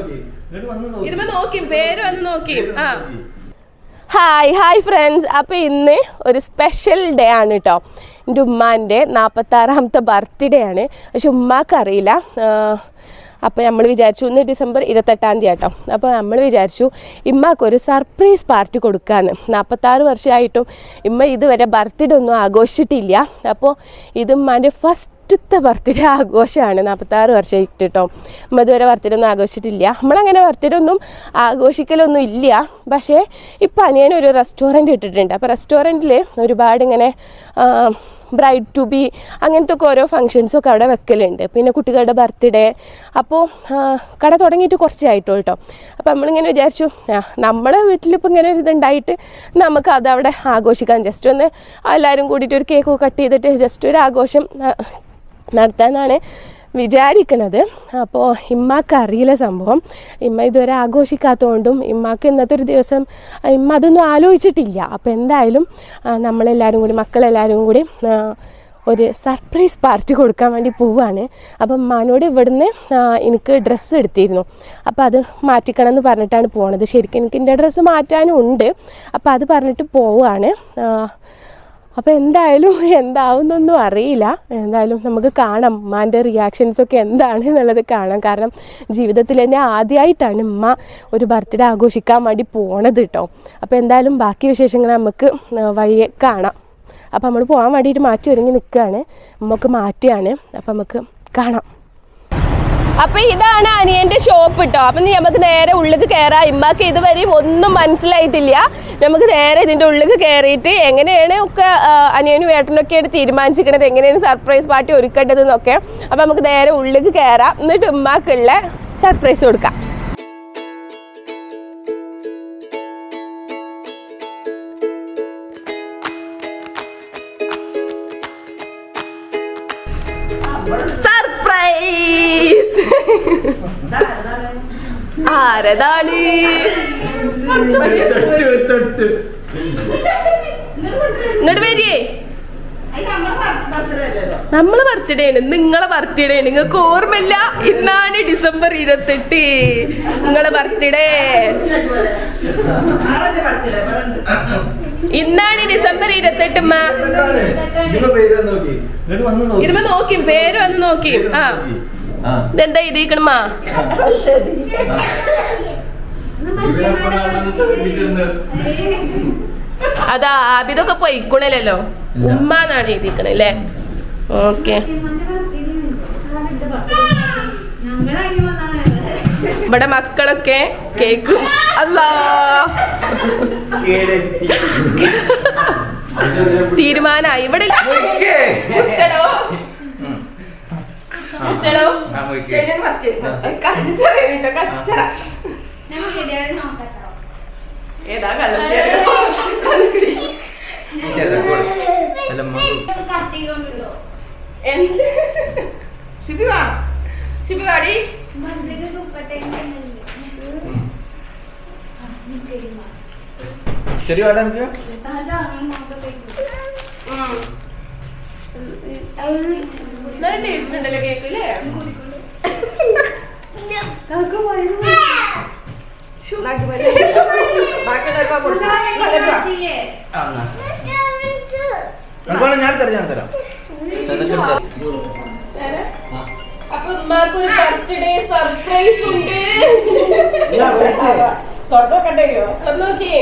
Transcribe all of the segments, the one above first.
ഇതുമ്പോ നോക്കി പേര് വന്ന് നോക്കി ആ ഹായ് ഹായ് ഫ്രണ്ട്സ് അപ്പോൾ ഇന്ന് ഒരു സ്പെഷ്യൽ ഡേ ആണ് കേട്ടോ എൻ്റെ ഉമ്മാൻ്റെ നാൽപ്പത്താറാമത്തെ ബർത്ത്ഡേ ആണ് പക്ഷെ ഉമ്മാക്ക് അറിയില്ല അപ്പോൾ നമ്മൾ വിചാരിച്ചു ഇന്ന് ഡിസംബർ ഇരുപത്തെട്ടാം തീയതി കേട്ടോ അപ്പോൾ നമ്മൾ വിചാരിച്ചു ഇമ്മക്ക് ഒരു സർപ്രൈസ് പാർട്ടി കൊടുക്കാന്ന് നാൽപ്പത്താറ് വർഷമായിട്ടും ഇമ്മ ഇതുവരെ ബർത്ത്ഡേ ഒന്നും ആഘോഷിച്ചിട്ടില്ല അപ്പോൾ ഇത് ഉമ്മാൻ്റെ ഫസ്റ്റത്തെ ബർത്ത്ഡേ ആഘോഷമാണ് നാൽപ്പത്താറ് വർഷമായിട്ട് കേട്ടോ ഉമ്മ ഇതുവരെ ബർത്ത്ഡേ ഒന്നും ആഘോഷിച്ചിട്ടില്ല നമ്മളങ്ങനെ ബർത്ത്ഡേ ഒന്നും ആഘോഷിക്കലൊന്നും ഇല്ല പക്ഷേ ഇപ്പം അനിയൻ ഒരു റെസ്റ്റോറൻറ്റ് ഇട്ടിട്ടുണ്ട് അപ്പോൾ റെസ്റ്റോറൻറ്റിൽ ഒരുപാട് ഇങ്ങനെ ബ്രൈഡ് ടു ബി അങ്ങനത്തെ ഒക്കെ ഓരോ ഫങ്ഷൻസും ഒക്കെ അവിടെ വെക്കലുണ്ട് പിന്നെ കുട്ടികളുടെ ബർത്ത്ഡേ അപ്പോൾ കട തുടങ്ങിയിട്ട് കുറച്ചായിട്ടുള്ളൂ കേട്ടോ അപ്പോൾ നമ്മളിങ്ങനെ വിചാരിച്ചു ആ, നമ്മുടെ വീട്ടിലിപ്പോൾ ഇങ്ങനെ ഒരു ഇതുണ്ടായിട്ട് നമുക്ക് അത് അവിടെ ആഘോഷിക്കാം ജസ്റ്റ് ഒന്ന് എല്ലാവരും കൂടിയിട്ട് ഒരു കേക്കൊക്കെ കട്ട് ചെയ്തിട്ട് ജസ്റ്റ് ഒരു ആഘോഷം ആ, നടത്താനാണ് വിചാരിക്കണത് അപ്പോൾ ഇമ്മാക്ക് അറിയില്ല സംഭവം ഇമ്മ ഇതുവരെ ആഘോഷിക്കാത്തതുകൊണ്ടും ഇമ്മാക്ക് ഇന്നത്തെ ഒരു ദിവസം ആ, ഇമ്മ അതൊന്നും ആലോചിച്ചിട്ടില്ല അപ്പോൾ എന്തായാലും ആ, നമ്മളെല്ലാവരും കൂടി മക്കളെല്ലാവരും കൂടി ആ, ഒരു സർപ്രൈസ് പാർട്ടി കൊടുക്കാൻ വേണ്ടി പോവാണ് അപ്പം ഉമ്മാനോട് ഇവിടുന്ന് ആ, എനിക്ക് ഡ്രസ്സ് എടുത്തിരുന്നു അപ്പോൾ അത് മാറ്റിക്കണം എന്ന് പറഞ്ഞിട്ടാണ് പോണത് ശരിക്കും എനിക്ക് എൻ്റെ ഡ്രസ്സ് മാറ്റാനും ഉണ്ട് അപ്പോൾ അത് പറഞ്ഞിട്ട് പോവുകയാണ് അപ്പോൾ എന്തായാലും എന്താവുന്നൊന്നും അറിയില്ല എന്തായാലും നമുക്ക് കാണാം ഉമ്മാൻ്റെ റിയാക്ഷൻസ് ഒക്കെ എന്താണ് എന്നുള്ളത് കാണാം കാരണം ജീവിതത്തിൽ തന്നെ ആദ്യമായിട്ടാണ് ഉമ്മ ഒരു ബർത്ത്ഡേ ആഘോഷിക്കാൻ വേണ്ടി പോണത് കേട്ടോ അപ്പോൾ എന്തായാലും ബാക്കി വിശേഷങ്ങൾ നമുക്ക് ആ, വഴിയെ കാണാം അപ്പോൾ നമ്മൾ പോകാൻ വേണ്ടിയിട്ട് മാറ്റി ഒരുങ്ങി നിൽക്കുകയാണ് നമുക്ക് മാറ്റിയാണ് അപ്പോൾ നമുക്ക് കാണാം അപ്പൊ ഇതാണ് അനിയന്റെ ഷോപ്പ് കേട്ടോ അപ്പൊ നീ നമുക്ക് നേരെ ഉള്ളിൽ കയറാം ഇമ്മാക്ക് ഇതുവരെയും ഒന്നും മനസ്സിലായിട്ടില്ല നമുക്ക് നേരെ ഇതിന്റെ ഉള്ളിൽ കയറിയിട്ട് എങ്ങനെയാണ് ഒക്കെ ആ, അനിയനും ഏട്ടനൊക്കെയാണ് തീരുമാനിച്ചിരിക്കണത് എങ്ങനെയാണ് സർപ്രൈസ് പാർട്ടി ഒരുക്കേണ്ടത് എന്നൊക്കെ അപ്പൊ നമുക്ക് നേരെ ഉള്ളിൽ കയറാം എന്നിട്ട് ഉമ്മാക്കുള്ള സർപ്രൈസ് കൊടുക്കാം സർപ്രൈസ് ആരതാണ് ഇങ്ങോട്ട് വരിയേ നമ്മളെ ബർത്ത്ഡേ ആണ് നിങ്ങളെ ബർത്ത്ഡേ ആണ് നിങ്ങൾക്ക് ഓർമ്മയില്ല ഇന്നാണ് ഡിസംബർ ഇരുപത്തെട്ട് നിങ്ങളെ ബർത്ത്ഡേ ഇന്നാണ് ഡിസംബർ ഇരുപത്തെട്ട് ഉമ്മ ഇതുമ്പോ നോക്കി പേര് വന്ന് നോക്കി ആ ഇതെന്താ എഴുതിക്കണമാ അതാ ആബിതൊക്കെ പൊയ്ക്കണല്ലോ ഉമ്മാന്നാണ് എഴുതിക്കണേ അല്ലേ ഓക്കെ ഇവിടെ മക്കളൊക്കെ കേക്കും അല്ലാ തീരുമാനായി ഇവിടെ ഉച്ചടോ? ഉച്ചടോ? ശരി, first, first. കച്ചറ കേട്ടോ, കച്ചറ. ഏതാ കള്ളം എന്ത് ഷിബി വാ ഷിബി വാടി ശരി വേണ്ട എനിക്ക് നല്ല ടേസ്റ്റ് ഉണ്ടല്ലോ കേക്ക് അല്ലേ അതുപോലെ ഞാൻ തരാം ഞാൻ തരാം അപ്പൊ ഉമ്മാക്ക് ഒരു ബർത്ത്ഡേ സർപ്രൈസ് ഉണ്ട് തുറന്ന് നോക്കിയേ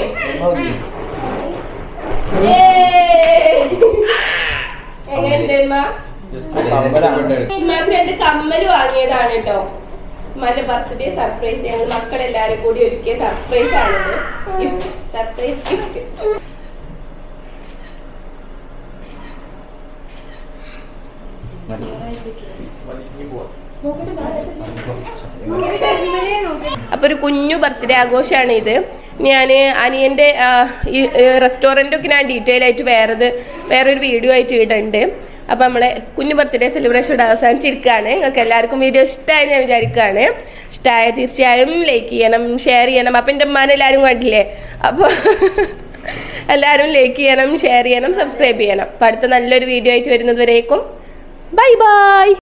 എങ്ങനെയുണ്ട് ഉമ്മ ഉമ്മാക്ക് രണ്ട് കമ്മല് വാങ്ങിയതാണ് കേട്ടോ ഉമ്മാന്റെ ബർത്ത്ഡേ സർപ്രൈസ് ഞങ്ങൾ മക്കളെല്ലാരും കൂടി ഒരുക്കിയ സർപ്രൈസ് ആണിത് ഗിഫ്റ്റ് സർപ്രൈസ് ഗിഫ്റ്റ് അപ്പൊ ഒരു കുഞ്ഞു ബർത്ത്ഡേ ആഘോഷമാണ് ഇത് ഞാൻ അനിയന്റെ ആ, ഈ റെസ്റ്റോറൻറ്റൊക്കെ ഞാൻ ഡീറ്റെയിൽ ആയിട്ട് വേറത് വേറൊരു വീഡിയോ ആയിട്ട് ഇടുന്നുണ്ട് അപ്പൊ നമ്മളെ കുഞ്ഞു ബർത്ത്ഡേ സെലിബ്രേഷൻ ഇവിടെ അവസാനിച്ചിരിക്കുകയാണ് നിങ്ങൾക്ക് എല്ലാവർക്കും വീഡിയോ ഇഷ്ടമായി ഞാൻ വിചാരിക്കുകയാണ് ഇഷ്ടമായ തീർച്ചയായും ലൈക്ക് ചെയ്യണം ഷെയർ ചെയ്യണം അപ്പം എൻ്റെ ഉമ്മാനെ എല്ലാവരും കണ്ടില്ലേ അപ്പോൾ എല്ലാവരും ലൈക്ക് ചെയ്യണം ഷെയർ ചെയ്യണം സബ്സ്ക്രൈബ് ചെയ്യണം അപ്പം അടുത്ത നല്ലൊരു വീഡിയോ ആയിട്ട് വരുന്നത് വരേക്കും ബൈ ബൈ